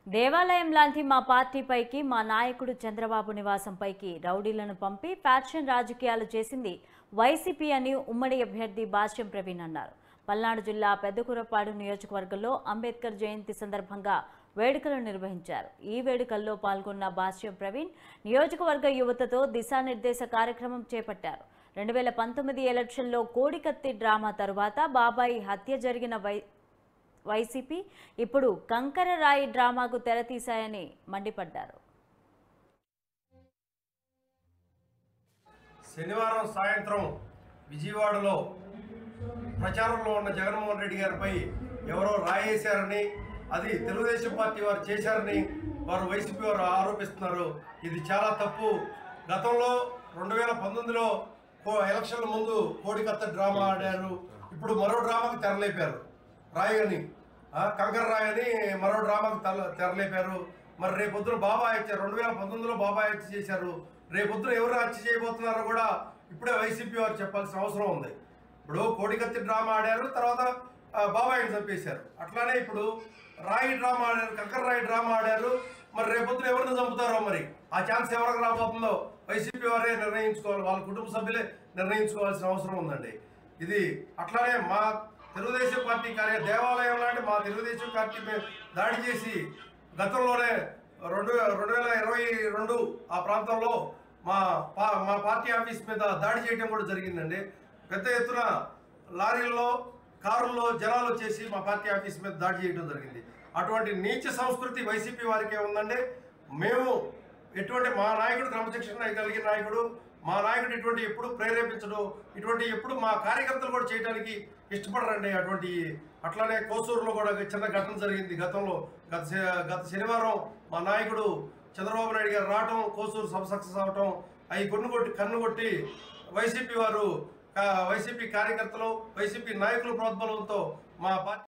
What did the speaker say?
దేవాలయం లాంటి మా పార్టీపైకి మా నాయకుడు చంద్రబాబు నివాసంపైకి రౌడీలను పంపి ఫ్యాక్షన్ రాజకీయాలు చేసింది వైసీపీ అని ఉమ్మడి అభ్యర్థి భాష్యం ప్రవీణ్ అన్నారు పల్నాడు జిల్లా పెద్దకూరపాడు నియోజకవర్గంలో అంబేద్కర్ జయంతి సందర్భంగా వేడుకలు నిర్వహించారు ఈ వేడుకల్లో పాల్గొన్న భాష్యం ప్రవీణ్ నియోజకవర్గ యువతతో దిశానిర్దేశ కార్యక్రమం చేపట్టారు రెండు వేల పంతొమ్మిది ఎలక్షన్లో కోడికత్తి డ్రామా తరువాత బాబాయి హత్య జరిగిన వై వైసీపీ ఇప్పుడు కంకర రాయి డ్రామాకు తెరతీశాయని మండిపడ్డారు శనివారం సాయంత్రం విజయవాడలో ప్రచారంలో ఉన్న జగన్మోహన్ రెడ్డి గారిపై ఎవరో రాయేశారని అది తెలుగుదేశం పార్టీ వారు చేశారని వారు వైసీపీ వారు ఆరోపిస్తున్నారు ఇది చాలా తప్పు గతంలో రెండు వేల పంతొమ్మిదిలో కో- ఎలక్షన్ల ముందు కోడికత్త డ్రామా ఆడారు ఇప్పుడు మరో డ్రామాకు తెరలేపారు రాయి అని ఆ, కంకర రాయి అని మరో డ్రామాకు తెర తెరలేపారు మరి రేపొద్దున బాబా హత్య రెండు వేల పంతొమ్మిదిలో బాబా హత్య చేశారు రేపొద్దున ఎవరు హత్య చేయబోతున్నారో కూడా ఇప్పుడే వైసీపీ వారు చెప్పాల్సిన అవసరం ఉంది ఇప్పుడు కోడికత్తి డ్రామా ఆడారు తర్వాత ఆ, బాబాయిని చంపేశారు అట్లానే ఇప్పుడు రాయి డ్రామా ఆడారు కంకర రాయి డ్రామా ఆడారు మరి రేపొద్దున ఎవరిని చంపుతారో మరి ఆ ఛాన్స్ ఎవరికి రాబోతుందో వైసీపీ వారే నిర్ణయించుకోవాలి వాళ్ళ కుటుంబ సభ్యులే నిర్ణయించుకోవాల్సిన అవసరం ఉందండి ఇది అట్లానే మా తెలుగుదేశం పార్టీ కార్య దేవాలయం లాంటి మా తెలుగుదేశం పార్టీ మీద దాడి చేసి గతంలోనే రెండు రెండు వేల ఇరవై రెండు ఆ ప్రాంతంలో మా పా మా పార్టీ ఆఫీస్ మీద దాడి చేయడం కూడా జరిగిందండి పెద్ద ఎత్తున లారీల్లో కారుల్లో జనాలు వచ్చేసి మా పార్టీ ఆఫీస్ మీద దాడి చేయడం జరిగింది అటువంటి నీచ సంస్కృతి వైసీపీ వారికే ఉందండి మేము ఎటువంటి మా నాయకుడు క్రమశిక్షణ కలిగిన నాయకుడు మా నాయకుడు ఇటువంటి ఎప్పుడు ప్రేరేపించడు ఇటువంటి ఎప్పుడు మా కార్యకర్తలు కూడా చేయడానికి ఇష్టపడరండి అటువంటి అట్లానే కోసూరులో కూడా ఒక చిన్న ఘటన జరిగింది గతంలో గత శ- గత శనివారం మా నాయకుడు చంద్రబాబు నాయుడు గారు రావటం కోసూరు సబ్ సక్సెస్ అవటం అవి కొన్ను కొట్టి కన్ను కొట్టి వైసీపీ వారు కా- వైసీపీ కార్యకర్తలు వైసీపీ నాయకుల ప్రోద్బలంతో మా పార్టీ